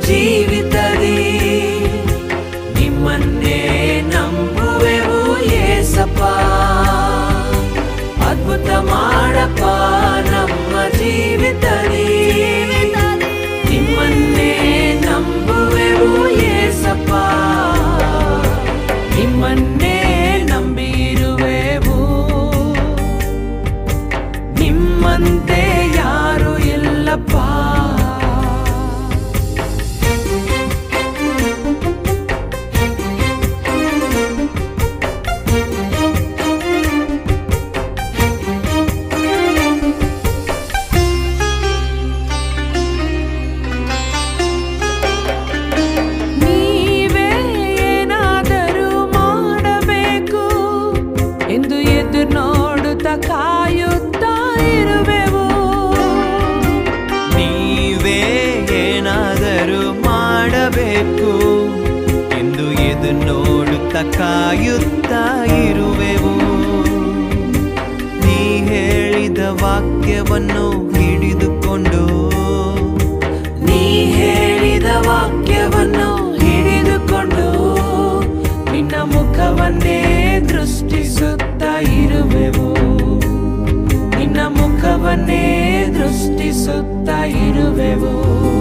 ಜೀವಿತದಿ ನಿಮ್ಮನ್ನೇ ನಂಬುವೆವು ಏಸಪ್ಪ ಅದ್ಭುತ ಮಾಡಪ್ಪ ನಮ್ಮ ಜೀವಿತದಿ ನಿಮ್ಮನ್ನೇ ನಂಬುವೆವು ಏಸಪ್ಪ ನಿಮ್ಮನ್ನೇ ನಂಬಿರುವೆವು ನಿಮ್ಮಂತೆ ಯಾರು ಇಲ್ಲಪ್ಪ ನೀವೇ ಏನಾದರೂ ಮಾಡಬೇಕು ಎಂದು ಎದುರು ನೋಡುತ್ತಾ ಕಾಯುತ್ತಾ ಇರುವೆವು ನೀವೇ ಏನಾದರೂ ಮಾಡಬೇಕು ಎಂದು ಎದು ನೋಡುತ್ತಾ ಕಾಯುತ್ತಾ ಇರುವೆವು ನೀ ಹೇಳಿದ ವಾಕ್ಯವನ್ನು ಹಿಡಿದುಕೊಂಡು ನೀ ಹೇಳಿದ ವಾಕ್ಯವನ್ನು ಹಿಡಿದುಕೊಂಡು ನಿನ್ನ ಮುಖವನ್ನೇ ದೃಷ್ಟಿಸುತ್ತಾ ಇರುವೆವು ನಿನ್ನ ಮುಖವನ್ನೇ ದೃಷ್ಟಿಸುತ್ತಾ ಇರುವೆವು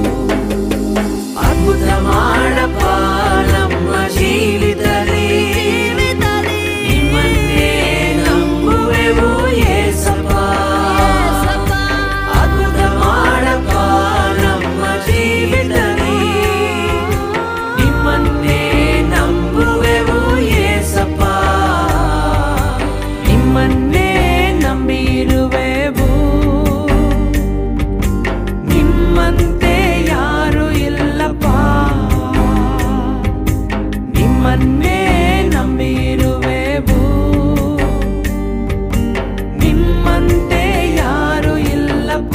ಅದ್ಭುತ ಮಾಡಪ್ಪ ನಮ್ಮ ಜೀವಿತದಲ್ಲಿ ನಿಮ್ಮನ್ನೇ ನಂಬುವೆವು ಏಸಪ್ಪ ಅದ್ಭುತ ಮಾಡಪ್ಪ ನಮ್ಮ ಜೀವಿತದಲ್ಲಿ ನಿಮ್ಮನ್ನೇ ನಂಬುವೆವು ಏಸಪ್ಪ ನಿಮ್ಮನ್ನೇ ನಂಬಿರುವೆವು ನಿಮ್ಮಂತೆ ಯಾರು ಇಲ್ಲಪ್ಪ ನಿಮ್ಮನ್ನೇ ನಂಬಿರುವೆವು ನಿಮ್ಮಂತೆ ಯಾರು ಇಲ್ಲಪ್ಪ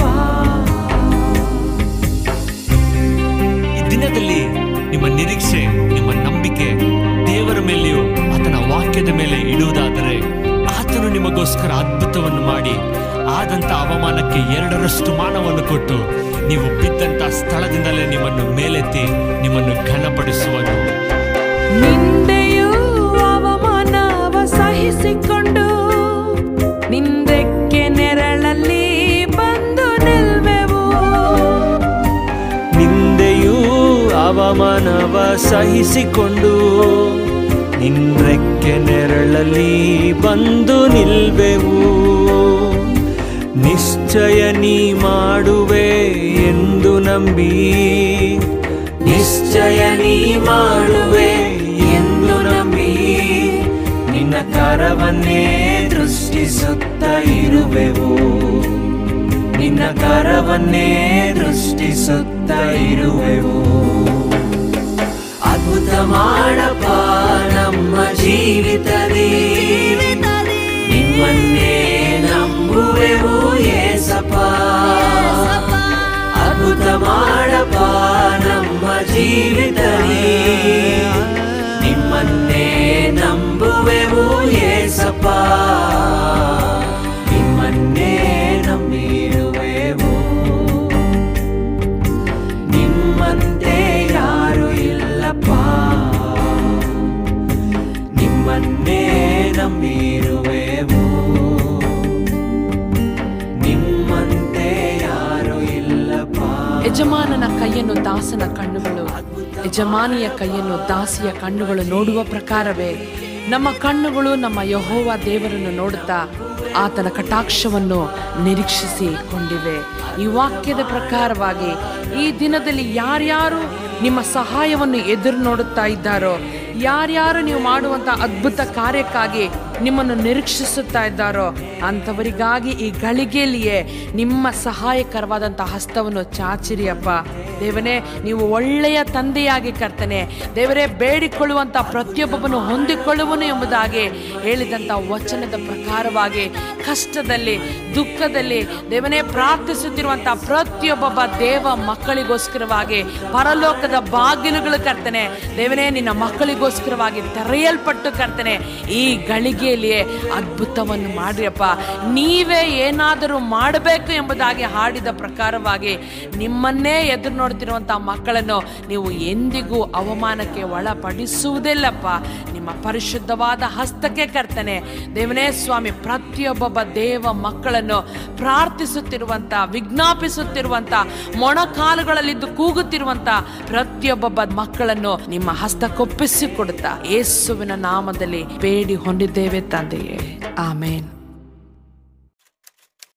ಈ ದಿನದಲ್ಲಿ ನಿಮ್ಮ ನಿರೀಕ್ಷೆ ನಿಮ್ಮ ನಂಬಿಕೆ ದೇವರ ಮೇಲೆಯೂ ಆತನ ವಾಕ್ಯದ ಮೇಲೆ ಇಡುವುದಾದರೆ ಆತನು ನಿಮಗೋಸ್ಕರ ಅದ್ಭುತವನ್ನು ಮಾಡಿ ಆದಂತ ಅವಮಾನಕ್ಕೆ ಎರಡರಷ್ಟು ಮಾನವನ್ನು ಕೊಟ್ಟು ನೀವು ಬಿದ್ದಂತ ಸ್ಥಳದಿಂದಲೇ ನಿಮ್ಮನ್ನು ಮೇಲೆತ್ತಿ ನಿಮ್ಮನ್ನು ಘನಪಡಿಸುವನು ನಿಂದೆಯೂ ಅವಮಾನವ ಸಹಿಸಿಕೊಂಡು ನಿಂದಕ್ಕೆ ನೆರಳಲ್ಲಿ ಬಂದು ನಿಲ್ವೆವು ನಿಂದೆಯೂ ಅವಮಾನವ ಸಹಿಸಿಕೊಂಡು ನಿನ್ರೆಕ್ಕೆ ನೆರಳಲ್ಲಿ ಬಂದು ನಿಲ್ವೆವು ನಿಶ್ಚಯ ನೀ ಮಾಡುವೆ ಎಂದು ನಂಬಿ ನಿಶ್ಚಯ ನೀ ಮಾಡುವೆ ಎಂದು ನಂಬಿ ನಿನ್ನ ಕರವನ್ನೇ ದೃಷ್ಟಿಸುತ್ತಾ ಇರುವೆವು ನಿನ್ನ ಕರವನ್ನೇ ದೃಷ್ಟಿಸುತ್ತಾ ಇರುವೆವು ಅದ್ಭುತ ಮಾಡಪ್ಪ ನಮ್ಮ ಜೀವಿತದಿ ನಿಮ್ಮನ್ನೇ ನಂಬುವೆವು ಏಸಪ್ಪ ಅದ್ಭುತ ಮಾಡಪ್ಪ ನಮ್ಮ ಜೀವಿತದಿ ನಿಮ್ಮನ್ನೇ ನಂಬುವೆವು ಏಸಪ್ಪ ನಿಮ್ಮನ್ನೇ ನಂಬಿರುವೆವು ನಿಮ್ಮಂತೆ ಯಾರು ಇಲ್ಲಪ್ಪ ನಿಮ್ಮನ್ನೇ ನಂಬಿರುವೆವು ನಿಮ್ಮಂತೆ ಯಾರು ಇಲ್ಲಪ್ಪ ಯಜಮಾನನ ಕೈಯನ್ನು ದಾಸನ ಕಣ್ಣುಗಳು ಯಜಮಾನಿಯ ಕೈಯನ್ನು ದಾಸಿಯ ಕಣ್ಣುಗಳು ನೋಡುವ ಪ್ರಕಾರವೇ ನಮ್ಮ ಕಣ್ಣುಗಳು ನಮ್ಮ ಯಹೋವ ದೇವರನ್ನು ನೋಡುತ್ತಾ ಆತನ ಕಟಾಕ್ಷವನ್ನು ನಿರೀಕ್ಷಿಸಿಕೊಂಡಿವೆ ಈ ವಾಕ್ಯದ ಪ್ರಕಾರವಾಗಿ ಈ ದಿನದಲ್ಲಿ ಯಾರ್ಯಾರು ನಿಮ್ಮ ಸಹಾಯವನ್ನು ಎದುರು ನೋಡುತ್ತಾ ಇದ್ದಾರೋ ಯಾರ್ಯಾರು ನೀವು ಮಾಡುವಂಥ ಅದ್ಭುತ ಕಾರ್ಯಕ್ಕಾಗಿ ನಿಮ್ಮನ್ನು ನಿರೀಕ್ಷಿಸುತ್ತಾ ಇದ್ದಾರೋ ಅಂಥವರಿಗಾಗಿ ಈ ಗಳಿಗೆಯಲ್ಲಿಯೇ ನಿಮ್ಮ ಸಹಾಯಕರವಾದಂಥ ಹಸ್ತವನ್ನು ಚಾಚಿರಿ ಅಪ್ಪ ದೇವನೇ ನೀವು ಒಳ್ಳೆಯ ತಂದೆಯಾಗಿ ಕರ್ತನೆ ದೇವರೇ ಬೇಡಿಕೊಳ್ಳುವಂಥ ಪ್ರತಿಯೊಬ್ಬನು ಹೊಂದಿಕೊಳ್ಳುವನು ಎಂಬುದಾಗಿ ಹೇಳಿದಂಥ ವಚನದ ಪ್ರಕಾರವಾಗಿ ಕಷ್ಟದಲ್ಲಿ ದುಃಖದಲ್ಲಿ ದೇವನೇ ಪ್ರಾರ್ಥಿಸುತ್ತಿರುವಂಥ ಪ್ರತಿಯೊಬ್ಬೊಬ್ಬ ದೇವ ಮಕ್ಕಳಿಗೋಸ್ಕರವಾಗಿ ಪರಲೋಕದ ಬಾಗಿಲುಗಳು ಕರ್ತನೆ ದೇವನೇ ನಿನ್ನ ಮಕ್ಕಳಿಗೋಸ್ಕರ ನಿಮಗೋಸ್ಕರವಾಗಿ ತೆರೆಯಲ್ಪಟ್ಟು ಕರ್ತನೆ ಈ ಗಳಿಗೆಯಲ್ಲಿಯೇ ಅದ್ಭುತವನ್ನು ಮಾಡಿಯಪ್ಪ ನೀವೇ ಏನಾದರೂ ಮಾಡಬೇಕು ಎಂಬುದಾಗಿ ಹಾಡಿದ ಪ್ರಕಾರವಾಗಿ ನಿಮ್ಮನ್ನೇ ಎದುರು ನೋಡ್ತಿರುವಂಥ ಮಕ್ಕಳನ್ನು ನೀವು ಎಂದಿಗೂ ಅವಮಾನಕ್ಕೆ ಒಳಪಡಿಸುವುದಿಲ್ಲಪ್ಪ ನಿಮ್ಮ ಪರಿಶುದ್ಧವಾದ ಹಸ್ತಕ್ಕೆ ಕರ್ತನೆ ದೇವನೇ ಸ್ವಾಮಿ ಪ್ರತಿಯೊಬ್ಬೊಬ್ಬ ದೇವ ಮಕ್ಕಳನ್ನು ಪ್ರಾರ್ಥಿಸುತ್ತಿರುವಂತ ವಿಜ್ಞಾಪಿಸುತ್ತಿರುವಂತ ಮೊಣಕಾಲುಗಳಲ್ಲಿದ್ದು ಕೂಗುತ್ತಿರುವಂತ ಪ್ರತಿಯೊಬ್ಬೊಬ್ಬ ಮಕ್ಕಳನ್ನು ನಿಮ್ಮ ಹಸ್ತಕ್ಕೊಪ್ಪಿಸಿ ಕೊಡುತ್ತಾ ಯೇಸುವಿನ ನಾಮದಲ್ಲಿ ಬೇಡಿ ಹೊಂದಿದ್ದೇವೆ ತಂದೆಯೇ ಆಮೇನ್